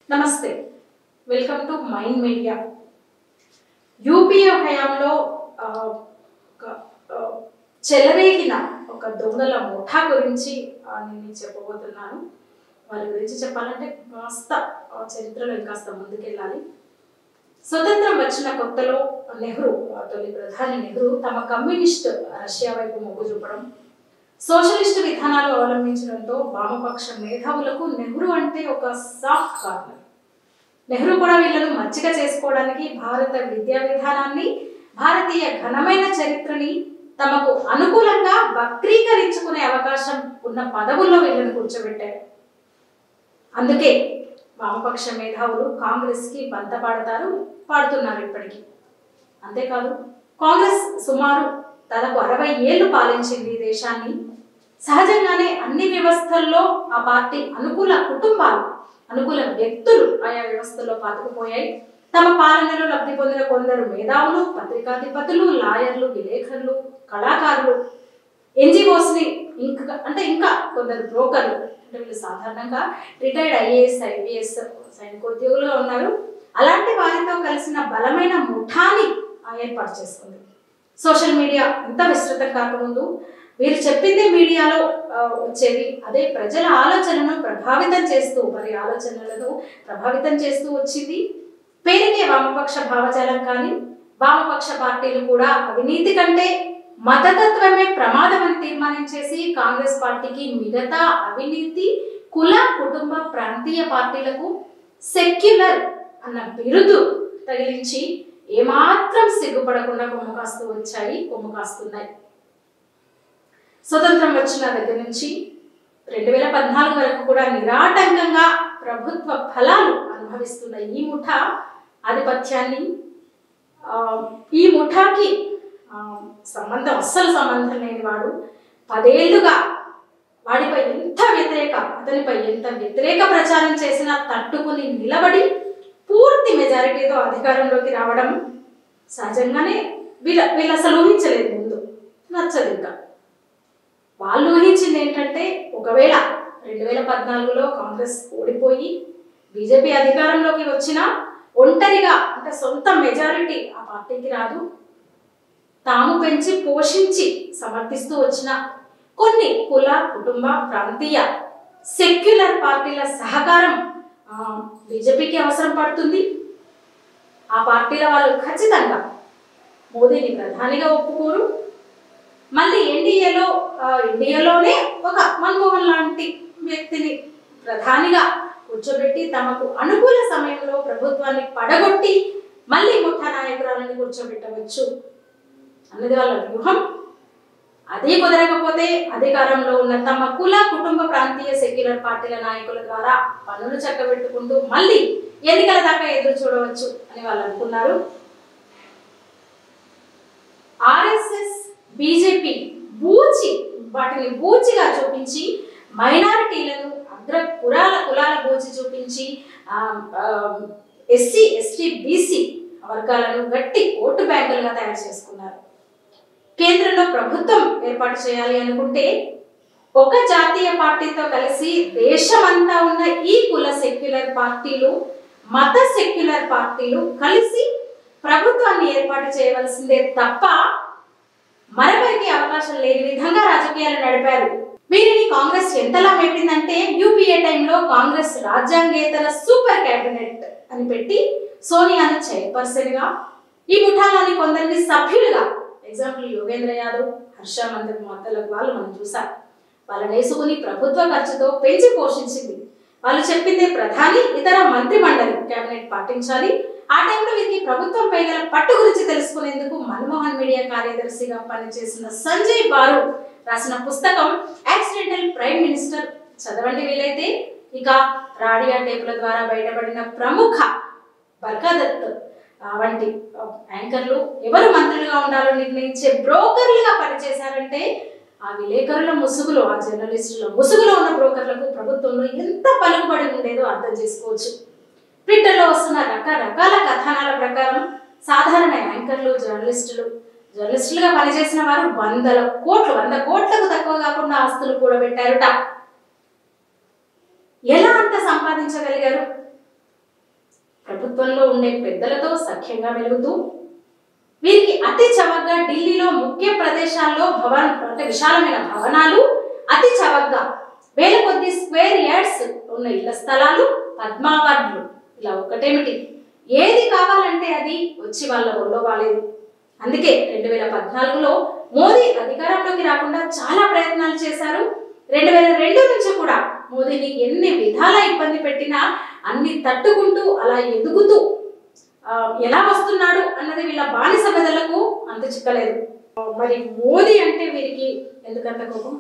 నమస్తే welcome to mind media UPA హయాంలో ఆ, ఒక ఆ, చెలరేగిన ఒక దొంగల ముఠా గురించి ఆ, నేను మీకు చెప్పబోతున్నాను వారి గురించి చెప్పాలంటే కాస్త ఆ, చరిత్రలో ఇంకాస్త ముందుకెళ్ళాలి స్వతంత్రం వచ్చిన కొత్తలో నెహ్రూ ఆ, తొలి ప్రధాని నెహ్రూ తమ కమ్యూనిస్ట్ రష్యా వైపు మొగ్గు చూపడం సోషలిస్ట్ విధానాలు అవలంబించడంతో వామపక్ష మేధావులకు నెహ్రూ అంటే ఒక సాఫ్ట్ కార్నర్ నెహ్రూ కూడా వీళ్ళను మచ్చిక చేసుకోవడానికి భారత విద్యా విధానాన్ని భారతీయ ఘనమైన చరిత్రని తమకు అనుకూలంగా వక్రీకరించుకునే అవకాశం ఉన్న పదవుల్లో వీళ్ళని కూర్చోబెట్టారు అందుకే వామపక్ష మేధావులు కాంగ్రెస్ కి బంత పాడతారు పాడుతున్నారు ఇప్పటికీ అంతేకాదు కాంగ్రెస్ సుమారు దాదాపు అరవై ఏళ్ళు పాలించింది ఈ దేశాన్ని సహజంగానే అన్ని వ్యవస్థల్లో ఆ పార్టీ అనుకూల కుటుంబాలు అనుకూల వ్యక్తులు ఆయా వ్యవస్థల్లో పాతుకుపోయాయి తమ పాలనలో లబ్ధి పొందిన కొందరు మేధావులు పత్రికాధిపతులు లాయర్లు విలేకరులు కళాకారులు ఎన్జిఓస్ ని ఇంకా అంటే ఇంకా కొందరు బ్రోకర్లు అంటే వీళ్ళు సాధారణంగా రిటైర్డ్ ఐఏఎస్ ఐపీఎస్ సైనికోద్యోగులుగా ఉన్నారు అలాంటి వారితో కలిసిన బలమైన ముఠాని ఆ, ఏర్పాటు చేసుకుంది సోషల్ మీడియా ఇంత విస్తృతం కాకముందు వీరు చెప్పిందే మీడియాలో ఆ, వచ్చేది అదే ప్రజల ఆలోచనను ప్రభావితం చేస్తూ వారి ఆలోచనలను ప్రభావితం చేస్తూ వచ్చింది పేరుకే వామపక్ష భావజాలం కానీ వామపక్ష పార్టీలు కూడా అవినీతి కంటే మతతత్వమే ప్రమాదం అని తీర్మానించేసి కాంగ్రెస్ పార్టీకి మిగతా అవినీతి కుల కుటుంబ ప్రాంతీయ పార్టీలకు సెక్యులర్ అన్న బిరుదు తగిలించి ఏమాత్రం సిగ్గుపడకుండా కొమ్ము కాస్తూ వచ్చాయి కొమ్ము కాస్తున్నాయి స్వతంత్రం వచ్చిన దగ్గర నుంచి రెండు వేల పద్నాలుగు వరకు కూడా నిరాటంకంగా ప్రభుత్వ ఫలాలు అనుభవిస్తున్న ఈ ముఠా ఆధిపత్యాన్ని ఆ, ఈ ముఠాకి ఆ, సంబంధం అస్సలు సంబంధం లేని వాడు పదేళ్లుగా వాడిపై ఎంత వ్యతిరేక అతనిపై ఎంత వ్యతిరేక ప్రచారం చేసినా తట్టుకుని నిలబడి పూర్తి మెజారిటీతో అధికారంలోకి రావడం సహజంగానే వీళ్ళ వీళ్ళు అసలు ఊహించలేదు ముందు నచ్చదు ఇంకా వాళ్ళు ఊహించింది ఏంటంటే ఒకవేళ రెండు వేల పద్నాలుగులో కాంగ్రెస్ ఓడిపోయి బీజేపీ అధికారంలోకి వచ్చినా ఒంటరిగా అంటే సొంత మెజారిటీ ఆ పార్టీకి రాదు తాము పెంచి పోషించి సమర్థిస్తూ వచ్చిన కొన్ని కుల కుటుంబ ప్రాంతీయ సెక్యులర్ పార్టీల సహకారం ఆ, బీజేపీకి అవసరం పడుతుంది ఆ పార్టీల వాళ్ళు ఖచ్చితంగా మోదీని ప్రధానిగా ఒప్పుకోరు మళ్ళీ ఎన్డీఏలో ఇండియాలోనే ఒక మన్మోహన్ లాంటి వ్యక్తిని ప్రధానిగా కూర్చోబెట్టి తమకు అనుకూల సమయంలో ప్రభుత్వాన్ని పడగొట్టి మళ్ళీ ముఠా నాయకురాలను కూర్చోబెట్టవచ్చు అన్నది వాళ్ళ వ్యూహం అదే కుదరకపోతే అధికారంలో ఉన్న తమ కుల కుటుంబ ప్రాంతీయ సెక్యులర్ పార్టీల నాయకుల ద్వారా పనులు చక్కబెట్టుకుంటూ మళ్ళీ ఎన్నికల దాకా ఎదురు చూడవచ్చు అని వాళ్ళు అనుకున్నారు ఆర్ఎస్ఎస్ బీజేపీ బూచి వాటిని బూచిగా చూపించి మైనారిటీలను అగ్ర కులాల కులాల బూచి చూపించి ఎస్సీ ఎస్టీ బీసీ వర్గాలను గట్టి ఓటు బ్యాంకులుగా తయారు చేసుకున్నారు కేంద్రంలో ప్రభుత్వం ఏర్పాటు చేయాలి అనుకుంటే ఒక జాతీయ పార్టీతో కలిసి దేశమంతా ఉన్న ఈ కుల సెక్యులర్ పార్టీలు మత సెక్యులర్ పార్టీలు కలిసి ప్రభుత్వాన్ని ఏర్పాటు చేయవలసిందే తప్ప మరొకరికి అవకాశం లేని విధంగా రాజకీయాలు నడిపారు వీరిని కాంగ్రెస్ ఎంతలా పెట్టిందంటే యూపీఏ టైంలో కాంగ్రెస్ రాజ్యాంగేతర సూపర్ కేబినెట్ అని పెట్టి సోనియాను చైర్పర్సన్ గా ఈ ముఠాలోని కొందరిని సభ్యులుగా ఎగ్జాంపుల్ యోగేంద్ర యాదవ్ హర్ష మందర్ మొత్తలకు వాళ్ళు మనం చూసాం వాళ్ళని వేసుకుని ప్రభుత్వ ఖర్చుతో పెంచి పోషించింది వాళ్ళు చెప్పిందే ప్రధాని ఇతర మంత్రి మండలి కేబినెట్ పాటించాలి ఆ టైంలో వీరికి ప్రభుత్వం పై గల పట్టు గురించి తెలుసుకునేందుకు మన్మోహన్ మీడియా కార్యదర్శిగా పనిచేసిన సంజయ్ బారు రాసిన పుస్తకం యాక్సిడెంటల్ ప్రైమ్ మినిస్టర్ చదవండి వీలైతే ఇక రాడియా టేపుల ద్వారా బయటపడిన ప్రముఖ బర్కాదత్ ఆ, వంటి ఆ, యాంకర్లు ఎవరు మంత్రులుగా ఉండాలో నిర్ణయించే బ్రోకర్లుగా పనిచేశారంటే ఆ విలేకరుల ముసుగులో ఆ జర్నలిస్టుల ముసుగులో ఉన్న బ్రోకర్లకు ప్రభుత్వంలో ఎంత పలుకుబడి ఉండేదో అర్థం చేసుకోవచ్చు ట్విట్టర్లో వస్తున్న రకరకాల కథనాల ప్రకారం సాధారణ యాంకర్లు జర్నలిస్టులు జర్నలిస్టులుగా పనిచేసిన వారు వందల కోట్లు వంద కోట్లకు తక్కువ కాకుండా ఆస్తులు కూడబెట్టారుట ఎలా అంత సంపాదించగలిగారు ప్రభుత్వంలో ఉండే పెద్దలతో సఖ్యంగా మెలుగుతూ వీరికి అతి చవకగా ఢిల్లీలో ముఖ్య ప్రదేశాల్లో భవన్ అంటే విశాలమైన భవనాలు అతి చవకగా వేల కొద్ది స్క్వేర్ యార్డ్స్ ఉన్న ఇళ్ల స్థలాలు పద్మావార్డులు ఇలా ఒకటేమిటి ఏది కావాలంటే అది వచ్చి వాళ్ళ ఒళ్ళో వాలేదు అందుకే రెండు వేల పద్నాలుగులో మోదీ అధికారంలోకి రాకుండా చాలా ప్రయత్నాలు చేశారు రెండు వేల రెండు నుంచి కూడా మోదీని ఎన్ని విధాల ఇబ్బంది పెట్టినా అన్ని తట్టుకుంటూ అలా ఎదుగుతూ ఆ, ఎలా వస్తున్నాడు అన్నది వీళ్ళ బానిస మెదలకు అంత చిక్కలేదు ఆ, మరి మోదీ అంటే వీరికి ఎందుకంత కోపం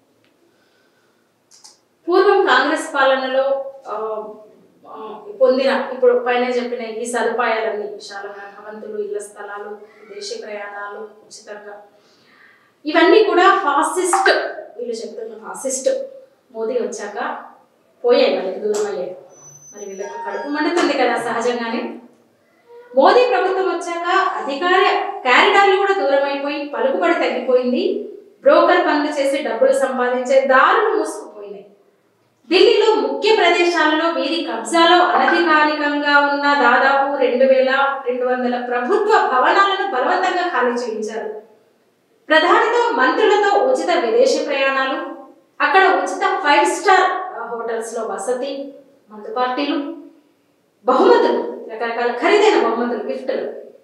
పూర్వం కాంగ్రెస్ పాలనలో ఆ, ఆ, పొందిన ఇప్పుడు పైన చెప్పిన ఈ సదుపాయాలన్నీ విశాలమైన భవంతులు ఇళ్ల స్థలాలు విదేశీ ప్రయాణాలు ఉచితంగా ఇవన్నీ కూడా ఫాసిస్ట్ వీళ్ళు చెప్తున్న ఫాసిస్ట్ మోదీ వచ్చాక పోయాయి వాళ్ళకి దూరం అయ్యాయి మరి వీళ్ళకి కడుపు మండుతుంది కదా సహజంగానే మోదీ ప్రభుత్వం వచ్చాక అధికార క్యారిడార్లు కూడా దూరం అయిపోయి పలుకుబడి తగ్గిపోయింది బ్రోకర్ పనులు చేసి డబ్బులు సంపాదించే దారులు మూసుకుపోయినాయి ఢిల్లీలో ముఖ్య ప్రదేశాలలో వీరి కబ్జాలో అనధికారికంగా ఉన్న దాదాపు రెండు వేల రెండు వందల ప్రభుత్వ భవనాలను బలవంతంగా ఖాళీ చేయించారు ప్రధానితో మంత్రులతో ఉచిత విదేశీ ప్రయాణాలు అక్కడ ఉచిత ఫైవ్ స్టార్ హోటల్స్ లో వసతి మందు పార్టీలు బహుమతులు రకరకాల ఖరీదైన బహుమతులు గిఫ్టులు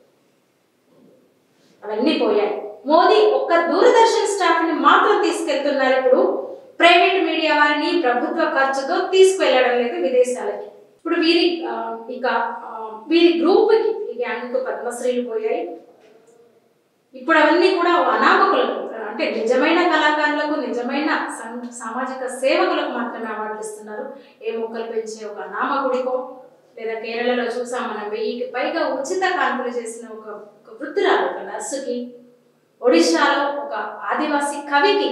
అవన్నీ పోయాయి మోదీ ఒక్క దూరదర్శన్ స్టాఫ్ ని మాత్రం తీసుకెళ్తున్నారు ఇప్పుడు ప్రైవేట్ మీడియా వారిని ప్రభుత్వ ఖర్చుతో తీసుకువెళ్ళడం లేదు విదేశాలకి ఇప్పుడు వీరి ఆ, ఇక ఆ, వీరి గ్రూప్ కి ఈ గ్యాంగ్ పద్మశ్రీలు పోయాయి ఇప్పుడు అవన్నీ కూడా అనామకులకు అంటే నిజమైన కళాకారులకు నిజమైన సం- సామాజిక సేవకులకు మాత్రమే అవార్డులు ఇస్తున్నారు ఏ మొక్కలు పెంచే ఒక అనామకుడికో లేదా కేరళలో చూసాం మనం వెయ్యికి పైగా ఉచిత కాన్పులు చేసిన ఒక ఒక వృద్ధురాలు ఒక నర్సుకి ఒడిశాలో ఒక ఆదివాసీ కవికి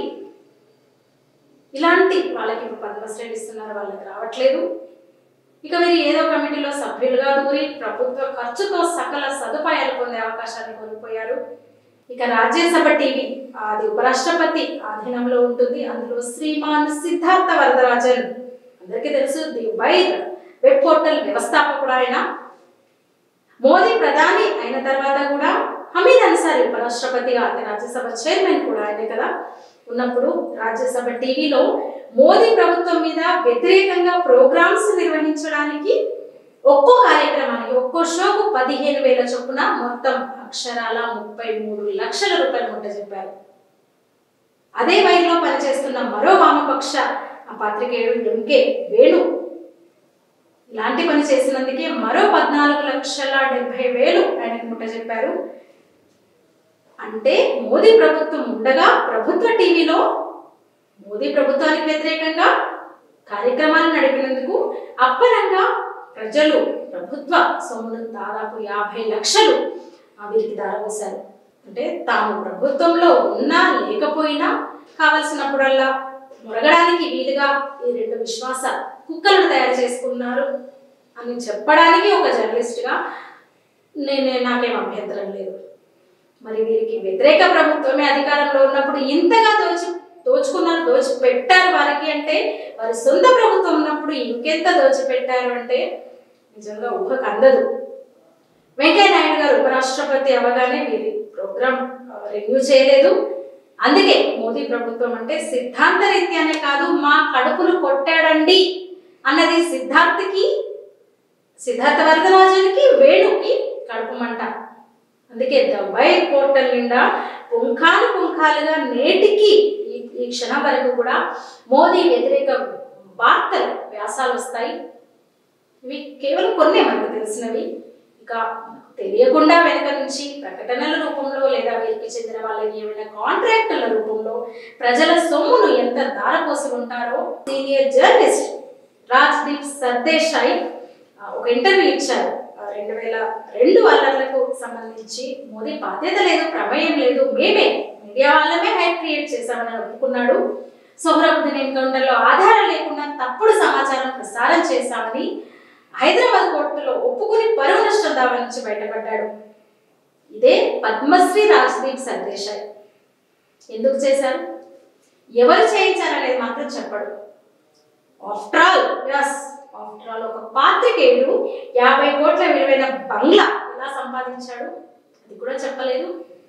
ఇలాంటి వాళ్ళకి ఇప్పుడు పద్మశ్రేణి ఇస్తున్నారు వాళ్ళకి రావట్లేదు ఇక వీరు ఏదో కమిటీలో సభ్యులుగా దూరి ప్రభుత్వ ఖర్చుతో సకల సదుపాయాలు పొందే అవకాశాన్ని కోల్పోయారు ఇక రాజ్యసభ టీవీ అది ఉపరాష్ట్రపతి ఆధీనంలో ఉంటుంది అందులో శ్రీమాన్ సిద్ధార్థ వరదరాజన్ అందరికీ తెలుసు ది వైర్ వెబ్ పోర్టల్ వ్యవస్థాపకుడు ఆయన మోదీ ప్రధాని అయిన తర్వాత కూడా హమీద్ అన్సారీ ఉపరాష్ట్రపతిగా అంటే రాజ్యసభ చైర్మన్ కూడా ఆయనే కదా ఉన్నప్పుడు రాజ్యసభ టీవీలో మోదీ ప్రభుత్వం మీద వ్యతిరేకంగా ప్రోగ్రామ్స్ నిర్వహించడానికి ఒక్కో కార్యక్రమానికి ఒక్కో షోకు పదిహేను వేల చొప్పున మొత్తం అక్షరాల ముప్పై మూడు లక్షల రూపాయలు ముట్ట చెప్పారు అదే వైర్లో పనిచేస్తున్న మరో వామపక్ష ఆ పాత్రికేయుడు ఎంకే వేణు ఇలాంటి పని చేసినందుకే మరో పద్నాలుగు లక్షల డెబ్బై వేలు ఆయనకు ముట్ట చెప్పారు అంటే మోదీ ప్రభుత్వం ఉండగా ప్రభుత్వ టీవీలో మోదీ ప్రభుత్వానికి వ్యతిరేకంగా కార్యక్రమాలు నడిపినందుకు అప్పనంగా ప్రజలు ప్రభుత్వ సొమ్మును దాదాపు యాభై లక్షలు ఆ వీరికి దారవేశారు అంటే తాము ప్రభుత్వంలో ఉన్నా లేకపోయినా కావలసినప్పుడల్లా మురగడానికి వీలుగా ఈ రెండు విశ్వాస కుక్కలను తయారు చేసుకున్నారు అని చెప్పడానికి ఒక జర్నలిస్ట్గా నేను నాకేం అభ్యంతరం లేదు మరి వీరికి వ్యతిరేక ప్రభుత్వమే అధికారంలో ఉన్నప్పుడు ఇంతగా దోచి దోచుకున్నారు దోచి పెట్టారు వారికి అంటే వారి సొంత ప్రభుత్వం ఉన్నప్పుడు ఇంకెంత దోచి పెట్టారు అంటే నిజంగా ఊహకు అందదు వెంకయ్య నాయుడు గారు ఉపరాష్ట్రపతి అవగానే వీరి ప్రోగ్రామ్ రివ్యూ చేయలేదు అందుకే మోదీ ప్రభుత్వం అంటే సిద్ధాంత రీత్యానే కాదు మా కడుపులు కొట్టాడండి అన్నది సిద్ధార్థకి సిద్ధార్థ వరదరాజునికి వేణుకి కడుపు మంట అందుకే ద వైర్ పోర్టల్ నిండా పుంఖాలు పుంఖాలుగా నేటికి ఈ ఈ క్షణం వరకు కూడా మోదీ వ్యతిరేక వార్తలు వ్యాసాలు వస్తాయి ఇవి కేవలం కొన్నే మనకు తెలిసినవి ఇక తెలియకుండా వెనక నుంచి ప్రకటనల రూపంలో లేదా వీరికి చెందిన వాళ్ళకి ఏమైనా కాంట్రాక్టుల రూపంలో ప్రజల సొమ్మును ఎంత దారపోసి ఉంటారో సీనియర్ జర్నలిస్ట్ రాజ్దీప్ సర్దేశాయ్ ఆ, ఒక ఇంటర్వ్యూ ఇచ్చారు ఆ, రెండు వేల రెండు అల్లర్లకు సంబంధించి మోదీ బాధ్యత లేదు ప్రమేయం లేదు మేమే మీడియా వాళ్ళమే హైప్ క్రియేట్ చేశామని ఒప్పుకున్నాడు సోహరాబుద్దీన్ ఎన్కౌంటర్లో ఆధారం లేకుండా తప్పుడు సమాచారం ప్రసారం చేశామని హైదరాబాద్ కోర్టులో ఒప్పుకుని పరువు నష్టం దావా నుంచి బయటపడ్డాడు ఇదే పద్మశ్రీ రాజ్దీప్ సర్దేశాయ్ ఎందుకు చేశారు ఎవరు చేయించారనేది మాత్రం చెప్పడు after all yes after all ఒక పాత్రికేయుడు యాభై కోట్ల విలువైన బంగ్లా ఎలా సంపాదించాడు అది కూడా చెప్పలేదు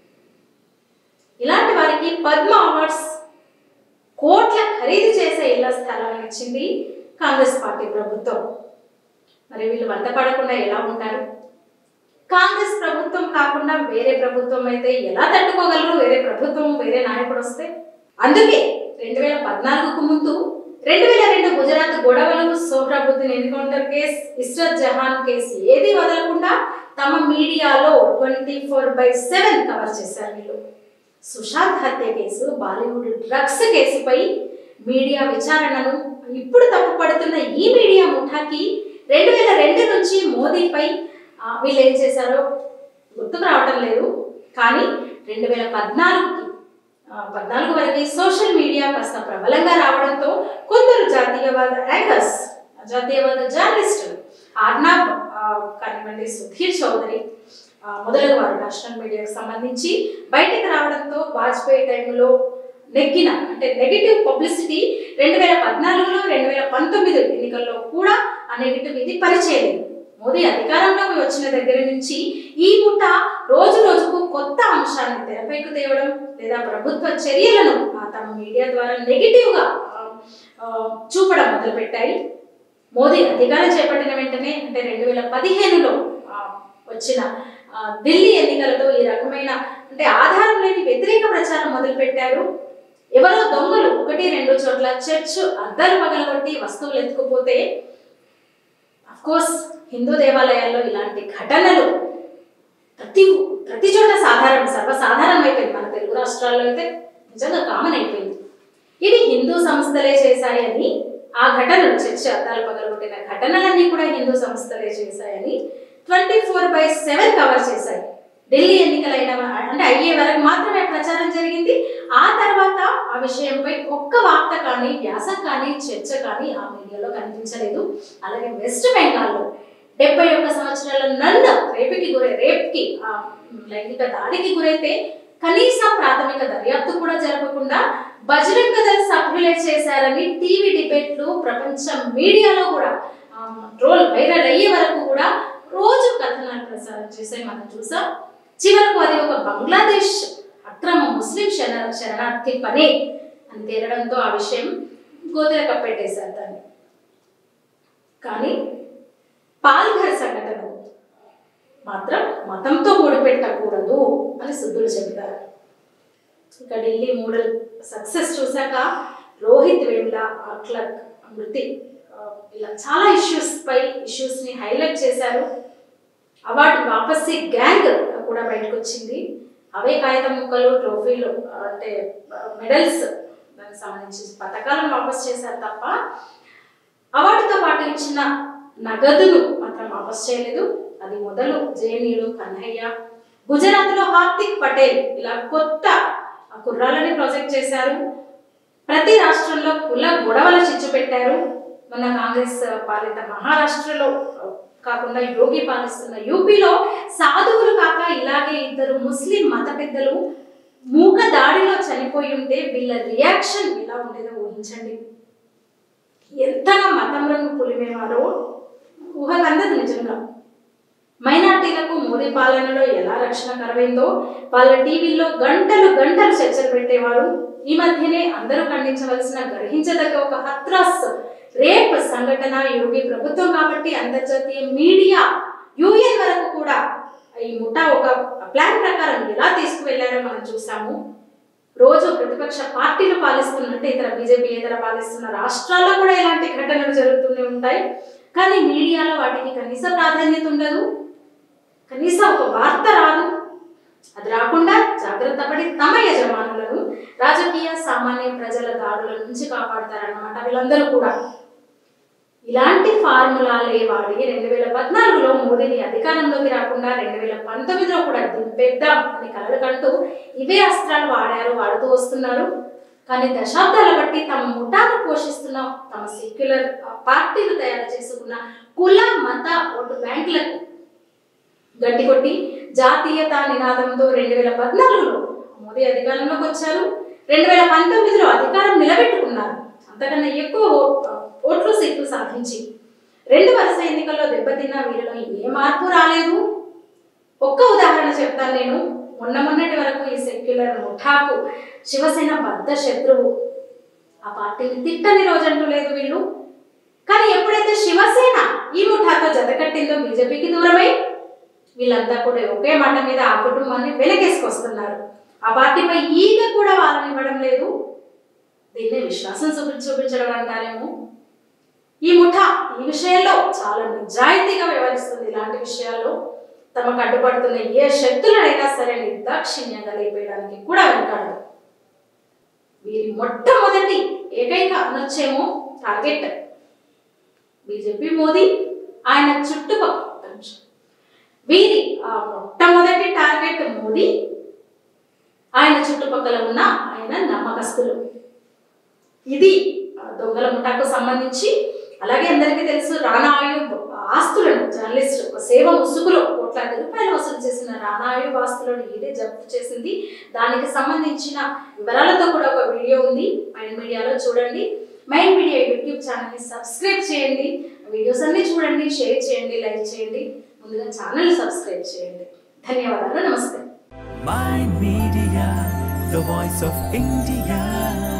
ఇలాంటి వారికి పద్మ అవార్డ్స్ కోట్ల ఖరీదు చేసే ఇళ్ల స్థలాలను ఇచ్చింది కాంగ్రెస్ పార్టీ ప్రభుత్వం మరి వీళ్ళు వంద పడకుండా ఎలా ఉంటారు కాంగ్రెస్ ప్రభుత్వం కాకుండా వేరే ప్రభుత్వం అయితే ఎలా తట్టుకోగలరు వేరే ప్రభుత్వం వేరే నాయకుడు వస్తే అందుకే రెండు వేల పద్నాలుగుకు ముందు రెండు వేల రెండు గుజరాత్ గొడవలు సోహ్రాబుద్దీన్ ఎన్కౌంటర్ కేస్ ఇస్రత్ జహాన్ కేసు ఏది వదలకుండా తమ మీడియాలో twenty four by seven cover చేశారు వీళ్ళు సుశాంత్ హత్య కేసు బాలీవుడ్ డ్రగ్స్ కేసుపై మీడియా విచారణను ఇప్పుడు తప్పుపడుతున్న ఈ మీడియా ముఠాకి రెండు వేల రెండు నుంచి మోదీపై ఆ, వీళ్ళు ఏం చేశారో గుర్తుకు రావటం లేదు కానీ రెండు వేల పద్నాలుగుకి ఆ, పద్నాలుగు వరకు సోషల్ మీడియా కాస్త ప్రబలంగా రావడంతో కొందరు జాతీయవాద యాంకర్స్ జాతీయవాద జర్నలిస్టులు ఆర్నాబ్ ఆ, కానివ్వండి సుధీర్ చౌదరి ఆ, మొదలగు వారు నేషనల్ మీడియాకు సంబంధించి బయటకు రావడంతో వాజ్పేయి టైంలో నెగ్గిన అంటే నెగిటివ్ పబ్లిసిటీ రెండు వేల పద్నాలుగులో రెండు వేల పంతొమ్మిది ఎన్నికల్లో కూడా ఆ నెగిటివ్ ఇది పనిచేయలేదు మోదీ అధికారంలోకి వచ్చిన దగ్గర నుంచి ఈ ముఠ రోజు రోజుకు కొత్త అంశాన్ని తెరపైకి తేవడం లేదా ప్రభుత్వ చర్యలను ఆ తమ మీడియా ద్వారా నెగిటివ్ గా ఆ, ఆ, చూపడం మొదలుపెట్టాయి మోదీ అధికారం చేపట్టిన వెంటనే అంటే రెండు వేల పదిహేనులో వచ్చిన ఆ, ఢిల్లీ ఎన్నికలతో ఈ రకమైన అంటే ఆధారం లేని వ్యతిరేక ప్రచారం మొదలుపెట్టారు ఎవరో దొంగలు ఒకటి రెండు చోట్ల చర్చ్ అద్దాలు పగలగొట్టి వస్తువులు ఎత్తుకుపోతే కోర్స్ హిందూ దేవాలయాల్లో ఇలాంటి ఘటనలు ప్రతి ప్రతి చోట సాధారణ సర్వసాధారణం అయిపోయింది మన తెలుగు రాష్ట్రాల్లో అయితే నిజంగా కామన్ అయిపోయింది ఇది హిందూ సంస్థలే చేశాయని ఆ ఘటనలు చర్చ అద్దాలు పగలగొట్టిన ఘటనలన్నీ కూడా హిందూ సంస్థలే చేశాయని twenty four by seven cover చేశాయి ఢిల్లీ ఎన్నికలైన అంటే అయ్యే వరకు మాత్రమే ప్రచారం జరిగింది ఆ తర్వాత ఆ విషయంపై ఒక్క వార్త కానీ వ్యాసం కానీ చర్చ కానీ ఆ మీడియాలో కనిపించలేదు అలాగే వెస్ట్ బెంగాల్లో డెబ్బై ఒక్క సంవత్సరాల నన్ను రేపుకి గురై రేప్కి ఆ లైంగిక దాడికి గురైతే కనీస ప్రాథమిక దర్యాప్తు కూడా జరపకుండా బజరంగ దళ సభ్యులే చేశారని టీవీ డిబేట్లు ప్రపంచ మీడియాలో కూడా ట్రోల్ వైరల్ అయ్యే వరకు కూడా రోజు కథనాలు ప్రసారం చేసే మనం చూసాం చివరకు అది ఒక బంగ్లాదేశ్ అక్రమ ముస్లిం శర శరణార్థి పనే అని తేలడంతో ఆ విషయం గోతిల కప్పెట్టేశారు దాన్ని కానీ పాల్ఘర్ సంఘటన మాత్రం మతంతో ముడిపెట్టకూడదు అని సిద్ధులు చెబుతారు ఇక ఢిల్లీ మూడు సక్సెస్ చూశాక రోహిత్ వేమ్ల అక్లక్ మృతి ఆ, ఇలా చాలా ఇష్యూస్ పై ఇష్యూస్ ని హైలైట్ చేశారు అవార్డు వాపసి గ్యాంగ్ కూడా బయటకు వచ్చింది అవే కాగితం ముక్కలు ట్రోఫీలు అంటే మెడల్స్ దానికి సంబంధించి పథకాలను వాపస్ చేశారు తప్ప అవార్డుతో పాటు ఇచ్చిన నగదును మాత్రం వాపస్ చేయలేదు అది మొదలు జేఎన్యూలో కన్హయ్య గుజరాత్లో హార్దిక్ పటేల్ ఇలా కొత్త కుర్రాలని ప్రాజెక్ట్ చేశారు ప్రతి రాష్ట్రంలో కుల గొడవల చిచ్చు పెట్టారు మొన్న కాంగ్రెస్ పాలిత మహారాష్ట్రలో కాకుండా యోగి పాలిస్తున్న యూపీలో సాధువులు కాక ఇలాగే ఇద్దరు ముస్లిం మత పెద్దలు మూక దాడిలో చనిపోయి ఉంటే వీళ్ళ రియాక్షన్ ఎలా ఉండేదో ఊహించండి ఎంతగా మతం రంగు పులిమేవారో ఊహకందదు నిజంగా మైనార్టీలకు మోదీ పాలనలో ఎలా రక్షణ కరవైందో వాళ్ళ టీవీల్లో గంటలు గంటలు చర్చలు పెట్టేవారు ఈ మధ్యనే అందరూ ఖండించవలసిన గ్రహించదగ్గ ఒక హత్రాస్ రేప్ సంఘటన యోగి ప్రభుత్వం కాబట్టి అంతర్జాతీయ మీడియా యూఎన్ వరకు కూడా ఈ ముఠా ఒక ప్లాన్ ప్రకారం ఎలా తీసుకువెళ్లారో మనం చూసాము రోజు ప్రతిపక్ష పార్టీలు పాలిస్తున్నట్టే ఇతర బీజేపీ ఇతర పాలిస్తున్న రాష్ట్రాల్లో కూడా ఇలాంటి ఘటనలు జరుగుతూనే ఉంటాయి కానీ మీడియాలో వాటికి కనీస ప్రాధాన్యత ఉండదు కనీసం ఒక వార్త రాదు అది రాకుండా జాగ్రత్త పడి తమ యజమానులను రాజకీయ సామాన్య ప్రజల దాడుల నుంచి కాపాడతారన్నమాట వీళ్ళందరూ కూడా ఇలాంటి ఫార్ములాలే వాడి రెండు వేల పద్నాలుగులో మోదీని అధికారంలోకి రాకుండా రెండు వేల పంతొమ్మిదిలో కూడా దింపేద్దాం అని కలలు కంటూ ఇవే అస్త్రాలు వాడారు వాడుతూ వస్తున్నారు కానీ దశాబ్దాల బట్టి తమ ముఠాను పోషిస్తున్న తమ సెక్యులర్ పార్టీలు తయారు చేసుకున్న కుల మత ఓటు బ్యాంకులకు గట్టి కొట్టి జాతీయత నినాదంతో రెండు వేల పద్నాలుగులో మోదీ అధికారంలోకి వచ్చారు రెండు వేల పంతొమ్మిదిలో అధికారం నిలబెట్టుకున్నారు అంతకన్నా ఎక్కువ ఓ- ఓట్లు సీట్లు సాధించి రెండు వరుస ఎన్నికల్లో దెబ్బతిన్న వీరిలో ఏ మార్పు రాలేదు ఒక్క ఉదాహరణ చెప్తాను నేను మొన్న మొన్నటి వరకు ఈ సెక్యులర్ ముఠాకు శివసేన బద్ద శత్రువు ఆ పార్టీని తిట్టని రోజంటూ లేదు వీళ్ళు కానీ ఎప్పుడైతే శివసేన ఈ ముఠాతో జతకట్టిందో బీజేపీకి దూరమై వీళ్ళంతా కూడా ఒకే మాట మీద ఆ కుటుంబాన్ని వెనకేసుకొస్తున్నారు ఆ పార్టీపై ఈగ కూడా వాళ్ళని ఇవ్వడం లేదు దీన్నే విశ్వాసం చూపి చూపించడం అంటారేమో ఈ ముఠా ఈ విషయంలో చాలా నిజాయితీగా వ్యవహరిస్తుంది ఇలాంటి విషయాల్లో తమకు అడ్డుపడుతున్న ఏ శక్తులనైనా సరే నిర్దాక్షిణ్యంగా లేపేయడానికి కూడా వెనకాడదు వీరి మొట్టమొదటి ఏకైక అనొచ్చేమో టార్గెట్ బీజేపీ మోదీ ఆయన చుట్టుపక్కల వీరి ఆ మొట్టమొదటి టార్గెట్ మోదీ ఆయన చుట్టుపక్కల ఉన్న ఆయన నమ్మకస్తులు ఇది ఆ దొంగల ముఠాకు సంబంధించి అలాగే అందరికీ తెలుసు రానా ఆయూబ్ ఆస్తులను జర్నలిస్ట్ ఒక సేవ ముసుగులో కోట్లాది రూపాయలు వసూలు చేసిన రానా ఆయూబ్ ఆస్తులను ఈడే జప్తు చేసింది దానికి సంబంధించిన వివరాలతో కూడా ఒక వీడియో ఉంది మైండ్ మీడియాలో చూడండి మైండ్ మీడియా యూట్యూబ్ ఛానల్ని సబ్స్క్రైబ్ చేయండి వీడియోస్ అన్ని చూడండి షేర్ చేయండి లైక్ చేయండి ముందుగా ఛానల్ సబ్స్క్రైబ్ చేయండి ధన్యవాదాలు నమస్తే Mind Media, the voice of India.